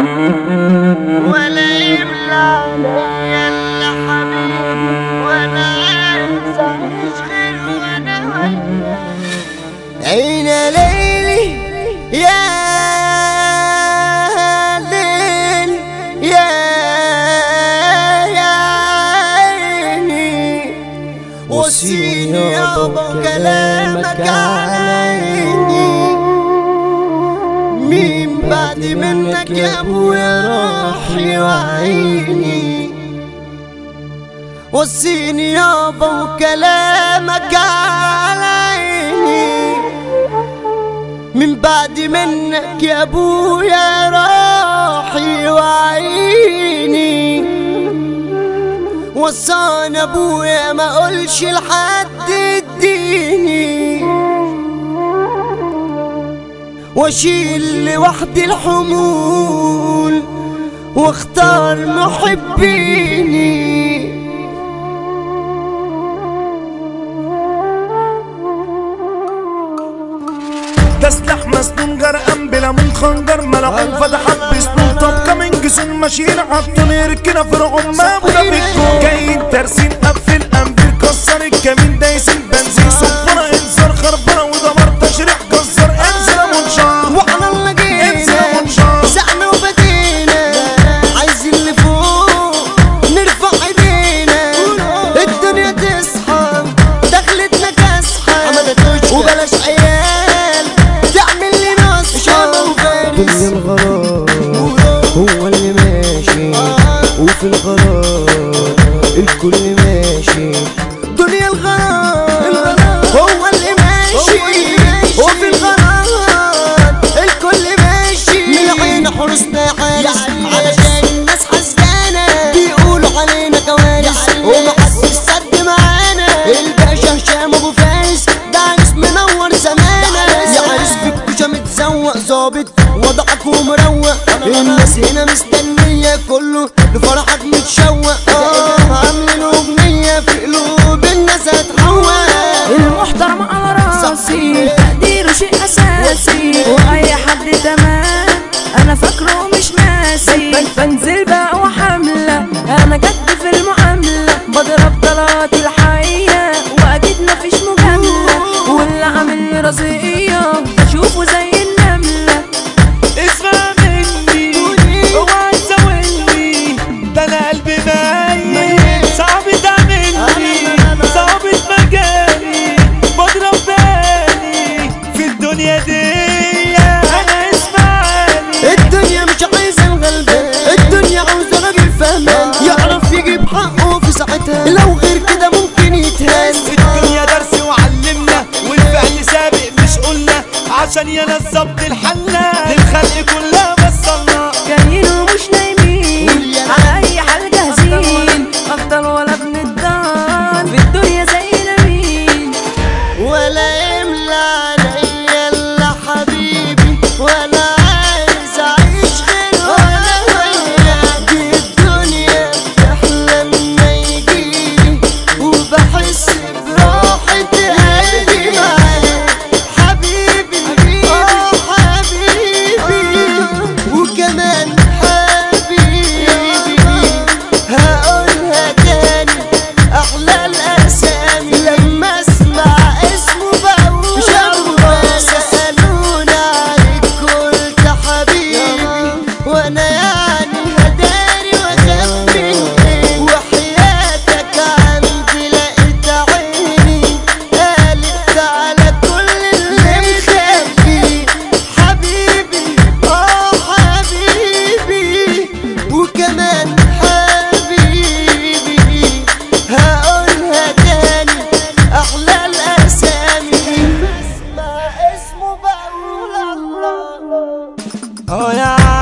ولا يملى عليا الا حبيبي وانا عايز اعيش غير وانا وياك عين ليلي يا ليل يا يا عيني وصيني يابا كلامك على عيني مين بعد منك يا ابويا روحي وعيني وصيني يابا وكلامك على عيني من بعد منك يا ابويا روحي وعيني وصانا ابويا ما اقولش لحد اديني واشيل لوحدي الحمول واختار محبيني ده سلاح مسنون غرقان بلا من خنجر ملعون فتح بسنون طب كمان جسون ماشيين عطون يركنا فرعون ما ابونا بيكون جايين ترسين قفل انبير كسر الكمين دايسين بنزين صفرة انذار خربانة ودمار تشريح جزار انزل منشار وعلى الله انزل جينا منشار سعنا وبدينا عايزين اللي فوق نرفع ايدينا الدنيا تصحى دخلتنا كاسحة وبلاش عيال تعمل لي نصحى دنيا الغرام هو اللي ماشي وفي الغرام الكل ماشي دنيا الغرام هو اللي ماشي وفي الغرام الكل ماشي من عين حرسنا حارس علشان الناس حسدانة بيقولوا علينا كوارث ومحدش سد معانا الباشا هشام ابو فارس ده عريس منور زمانة يا عريس في الكوشة متزوق ظابط وضعك ومروق الناس هنا مستنية كله لفرحك متشوق اه عاملين اغنية في قلوب الناس هتحوق المحترم على راسي تقديره شيء اساسي واي حد تمام انا فاكره مش ناسي بنزل بقى وحمله انا جد في المعامله بضرب طلات الحقيقه واكيد مفيش مجامله واللي عامل لي رزقيه بشوفه زي النمله اسمع مني اوعى تزاولني ده انا قلبي ميت صعب تعملني صعب مجالي بضرب بالي في الدنيا دي انا اسمعني الدنيا مش عايزة الغلبان الدنيا عاوزة راجل فهمان يعرف يجيب حقه في ساعتها لو غير كده ممكن يتهان الدنيا درس وعلمنا والفعل سابق مش قلنا عشان ينظبط الحلة للخلق كلها وصلنا جايين ومش نايمين على اي حال جاهزين افضل ولا بنتضان في الدنيا زينا مين ولا يملى عليا الا حبيبي ولا عايز اعيش غير وانا وياك الدنيا بتحلم ما يجيلي وبحس براحة قلبي معاك حبيبي اه حبيبي وكمان حبيبي هقولها تاني احلى الاسامي لما اسمع اسمه بقول شباب سالونا عليك قلت حبيبي وانا يعني هداري واخبي وحياتك عندي لقيت عيني قالت على كل اللي مخبي حبيبي اه حبيبي وكمان حبيبي هقولها تاني احلى الاسامي اسمع اسمه بقول الله اه يا